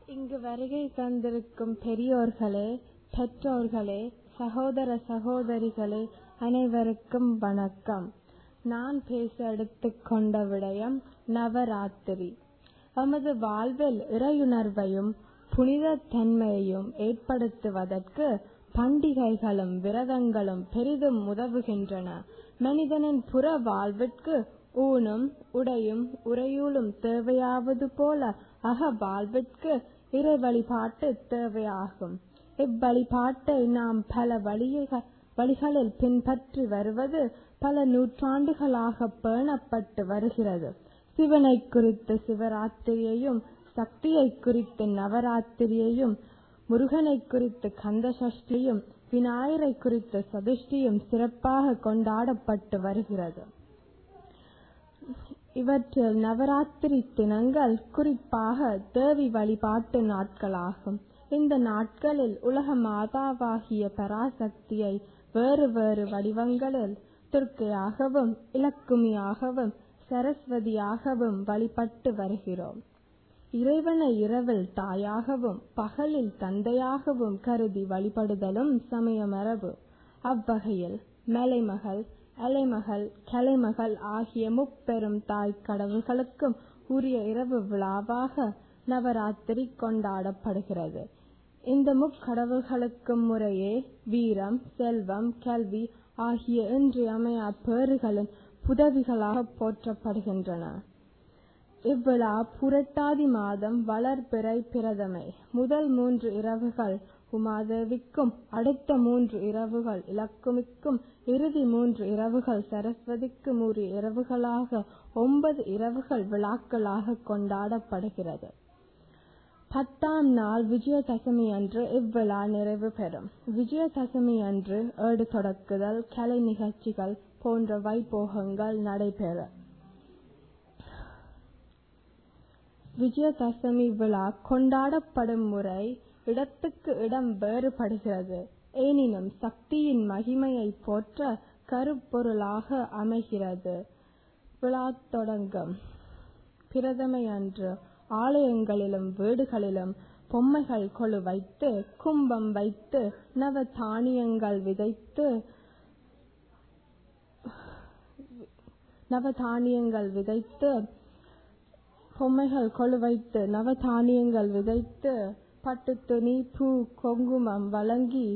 இங்கு வருகை தந்திருக்கும் பெரியோர்களே பெற்றோர்களே சகோதர சகோதரிகளே அனைவருக்கும் வணக்கம் நான் பேச எடுத்துக்கொண்ட விடயம் நவராத்திரி எமது வாழ்வில் இறையுணர்வையும் புனித தன்மையையும் ஏற்படுத்துவதற்கு பண்டிகைகளும் விரதங்களும் பெரிதும் உதவுகின்றன மனிதனின் புற வாழ்விற்கு ஊனும் உடையும் உறையூலும் தேவையாவது போல அக வாழ்விற்கு இறை வழிபாட்டு தேவையாகும் இவ்வழிபாட்டை நாம் பல வழிகளில் பின்பற்றி வருவது பல நூற்றாண்டுகளாக பேணப்பட்டு வருகிறது சிவனை குறித்த சிவராத்திரியையும் சக்தியை குறித்த நவராத்திரியையும் முருகனை குறித்த கந்த சஷ்டியும் விநாயகரை குறித்த சதுஷ்டியும் சிறப்பாக கொண்டாடப்பட்டு வருகிறது இவற்றில் நவராத்திரி தினங்கள் குறிப்பாக தேவி வழிபாட்டு நாட்களாகும் இந்த நாட்களில் உலக மாதாவாகிய பராசக்தியை வேறு வேறு வடிவங்களில் துர்க்கையாகவும் இலக்குமியாகவும் சரஸ்வதியாகவும் வழிபட்டு வருகிறோம் இறைவனை இரவில் தாயாகவும் பகலில் தந்தையாகவும் கருதி வழிபடுதலும் சமய மரபு அவ்வகையில் மலைமகள் அலைமகள் கலைமகள் ஆகிய முப்பெரும் தாய் கடவுள்களுக்கும் உரிய இரவு விழாவாக நவராத்திரி கொண்டாடப்படுகிறது இந்த முக்கடவுள்களுக்கும் முறையே வீரம் செல்வம் கல்வி ஆகிய இன்றியமையா பேறுகளின் புதவிகளாக போற்றப்படுகின்றன இவ்விழா புரட்டாதி மாதம் வளர்பிறை பிரதமை முதல் மூன்று இரவுகள் உமாதேவிக்கும் அடுத்த மூன்று இரவுகள் இலக்குமிக்கும் இறுதி மூன்று இரவுகள் சரஸ்வதிக்கும் உரிய இரவுகளாக ஒன்பது இரவுகள் விழாக்களாக கொண்டாடப்படுகிறது பத்தாம் நாள் விஜயதசமி அன்று இவ்விழா நிறைவு பெறும் விஜயதசமி அன்று ஏடு தொடக்குதல் கலை நிகழ்ச்சிகள் போன்ற வைபோகங்கள் நடைபெற விஜயதசமி விழா கொண்டாடப்படும் முறை இடத்துக்கு இடம் வேறுபடுகிறது எனினும் சக்தியின் மகிமையை போற்ற கருப்பொருளாக அமைகிறது விழா தொடங்கும் பிரதமை அன்று ஆலயங்களிலும் வீடுகளிலும் பொம்மைகள் கொழு வைத்து கும்பம் வைத்து நவ தானியங்கள் விதைத்து நவதானியங்கள் விதைத்து பொம்மைகள் கொழு வைத்து நவதானியங்கள் விதைத்து பட்டு துணி பூ குங்குமம் வழங்கி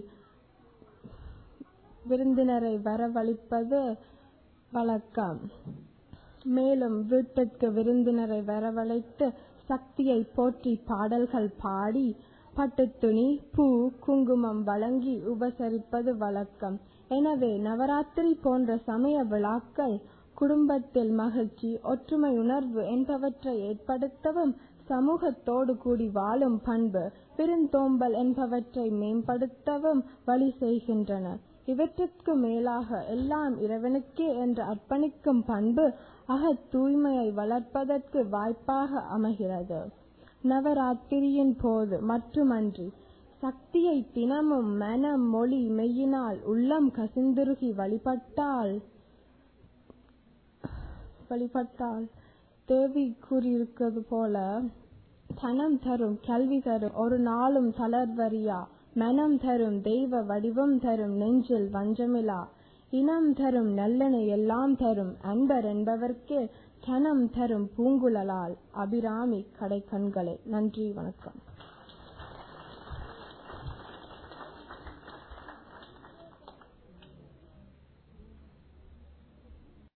விருந்தினரை வரவழைப்பது வழக்கம் மேலும் வீட்டிற்கு விருந்தினரை வரவழைத்து சக்தியை போற்றி பாடல்கள் பாடி பட்டு துணி பூ குங்குமம் வழங்கி உபசரிப்பது வழக்கம் எனவே நவராத்திரி போன்ற சமய விழாக்கள் குடும்பத்தில் மகிழ்ச்சி ஒற்றுமை உணர்வு என்பவற்றை ஏற்படுத்தவும் சமூகத்தோடு கூடி வாழும் பண்பு விருந்தோம்பல் என்பவற்றை மேம்படுத்தவும் வழி செய்கின்றன இவற்றிற்கு மேலாக எல்லாம் இறைவனுக்கே என்று அர்ப்பணிக்கும் பண்பு அக தூய்மையை வளர்ப்பதற்கு வாய்ப்பாக அமைகிறது நவராத்திரியின் போது மட்டுமன்றி சக்தியை தினமும் மனம் மொழி மெய்யினால் உள்ளம் கசிந்துருகி வழிபட்டால் வழிபட்டால் தேவி கூறியிருக்கிறது போல தனம் தரும் கல்வி தரும் ஒரு நாளும் தளர்வரியா மனம் தரும் தெய்வ வடிவம் தரும் நெஞ்சில் வஞ்சமிலா இனம் தரும் நல்லென எல்லாம் தரும் அன்பர் என்பவர்க்கே கனம் தரும் பூங்குழலால் அபிராமி கடை கண்களே நன்றி வணக்கம்